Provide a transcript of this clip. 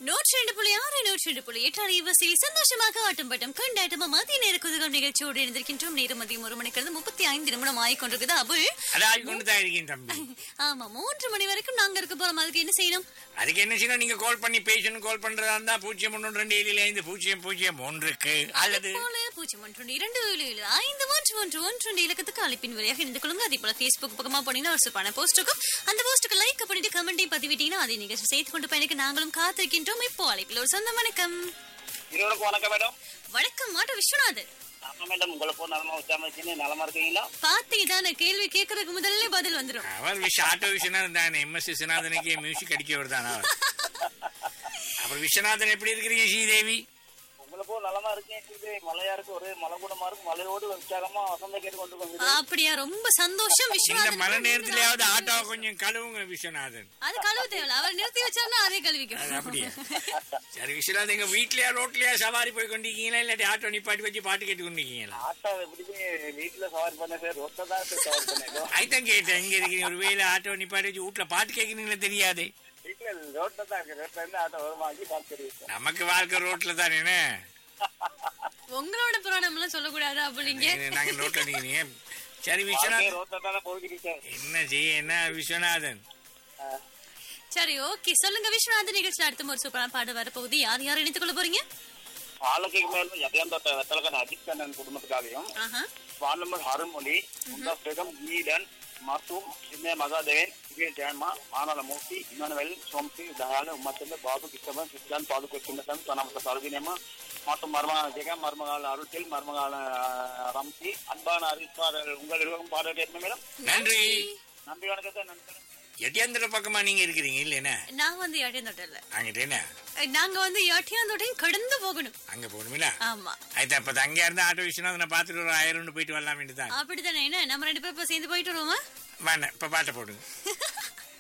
நூற்றி ரெண்டு புள்ளி ஆறு நூற்றி ரெண்டு புள்ளி எட்டு அலைவரிசையில் சந்தோஷமாக ஆட்டம் பட்டம் கொண்டாட்டமா மதிய நேர குதுகம் நிகழ்ச்சியோடு இருந்திருக்கின்றோம் நேரம் மதியம் ஒரு மணிக்கிறது முப்பத்தி ஐந்து நிமிடம் ஆகிக் கொண்டிருக்குது அபுல் அதான் கொண்டு தான் இருக்கேன் தம்பி ஆமா மூன்று மணி வரைக்கும் நாங்க இருக்க போறோம் அதுக்கு என்ன செய்யணும் அதுக்கு என்ன செய்யணும் நீங்க கால் பண்ணி பேசணும் கால் பண்றதா இருந்தா பூஜ்ஜியம் ஒன்று ரெண்டு ஏழு ஐந்து பூஜ்ஜியம் பூஜ்ஜியம் ஒன்றுக்கு அல்லது போல பூஜ்ஜியம் ஒன்று இரண்டு ஏழு ஏழு ஐந்து மூன்று ஒன்று ஒன்று ரெண்டு இலக்கத்துக்கு அழைப்பின் வழியாக இணைந்து கொள்ளுங்க அதே போல Facebook பக்கமா போனீங்கன்னா ஒரு சூப்பான போஸ்ட் இருக்கும் அந்த போஸ்ட்டுக்கு லைக் பண்ணிட்டு கமெண்ட்டையும் பதிவிட்டீங்கன்னா அதை நிகழ்ச்சி செய்து கொண்டு பயணிக்க நாங்களும் காத்திருக்கின்றோம் இப்போ அழைப்பில் ஒரு சொந்த வணக்கம் இருவருக்கும் வணக்கம் மேடம் வணக்கம் மாட்ட விஸ்வநாதன் ஆமா மேடம் உங்களை போன் நலமா உச்சாமச்சின்னு நலமா இருக்கீங்களா பாத்தீங்கன்னா கேள்வி கேட்கறதுக்கு முதல்ல பதில் வந்துரும் அவர் விஷ ஆட்டோ விஸ்வநாதன் தானே எம் எஸ் விஸ்வநாதனுக்கு மியூசிக் அடிக்கவர் தானா அப்புறம் விஸ்வநாதன் எப்படி இருக்கிறீங்க ஸ்ரீதேவி உங்களை போன் நலமா இருக்கேன் இது மழையா இருக்கு ஒரு மலை கூடமா இருக்கு மலையோடு உற்சாகமா வசந்த கேட்டு கொண்டு வந்து அப்படியா ரொம்ப சந்தோஷம் இந்த விஸ்வநாதன் மழை நேரத்திலேயாவது ஆட்டோவை கொஞ்சம் கழுவுங்க விஸ்வநாதன் அது கழுவு தேவையில்ல அவர் நிறுத்தி வச்சாருன்னா அதே அது கழுவிக்கும் அப்படியா சரி விஸ்வநாதன் எங்க வீட்லயா ரோட்லயா சவாரி போய் கொண்டிருக்கீங்களா இல்லாட்டி ஆட்டோ நிப்பாட்டி வச்சு பாட்டு கேட்டு கொண்டிருக்கீங்களா ஆட்டோ எப்படி வீட்டுல சவாரி பண்ண சார் ரோட்ல தான் சார் சவாரி பண்ணேன் அதுதான் கேட்டேன் எங்க இருக்கீங்க ஒரு வேலை ஆட்டோ நிப்பாட்டி வச்சு வீட்டுல பாட்டு கேட்கறீங்களா தெரியாதே வீட்டுல ரோட்ல தான் இருக்கு ரோட்ல இருந்து ஆட்டோ வருமாக்கி பார்த்து தெரியும் நமக்கு வாழ்க்கை ரோட்ல தானே என்ன? உங்களோட புராணம் எல்லாம் சொல்லக்கூடாது அப்படிங்க நாங்க ரோட்ல நிக்கிறீங்க சரி விஸ்வநாதன் ரோட்ல தானே போய்கிட்டு சார் என்ன செய்ய என்ன விஸ்வநாதன் சரி ஓகே சொல்லுங்க விஸ்வநாதன் நிகழ்ச்சியில் அடுத்த ஒரு சூப்பரான பாடு வரப்போகுது யார் யார் இணைத்துக் கொள்ள போறீங்க ஆளுக்கு மேலும் யதியந்தோட்ட வெத்தலக்கன் அஜித் கண்ணன் குடும்பத்துக்காகவும் ஆஹா வானம்பர் அருண்மொழி முந்தாஸ் பேகம் ஈடன் மசூம் சின்ன மகாதேவன் விஜய் ஜெயமா மானல மூர்த்தி இமானுவேல் சோம்சி தயால உமாச்சந்த பாபு கிருஷ்ணபன் சித்தான் பாதுக சின்னசன் சொன்னாமத்த பருவினேமா மற்றும் மர்மகால ஜெகம் மர்மகால அருள்செல் மர்மகால அஹ், ரம்சி அன்பான அறிவிப்பாளர் உங்கள் இருவரும் பாராட்டு மேடம் நன்றி நன்றி வணக்கத்தை நன்றி எட்டியாந்திர பக்கமா நீங்க இருக்கிறீங்க இல்லைன்னா நான் வந்து யாட்டியந்தோட்டல அங்கிட்ட என்ன நாங்க வந்து யாட்டியாந்தோட்டையும் கடந்து போகணும் அங்க போகணுமில்ல ஆமா ஆயிட்டா அப்ப அங்க இருந்து ஆட்டோ விஸ்வநாதனை பார்த்துட்டு ஒரு ஆயிரம் போயிட்டு வரலாம் தான் அப்படித்தானே என்ன நம்ம ரெண்டு பேரும் இப்ப சேர்ந்து போயிட்டு வருவோமா வேணாம் இப்ப பாட்டை போடுங்க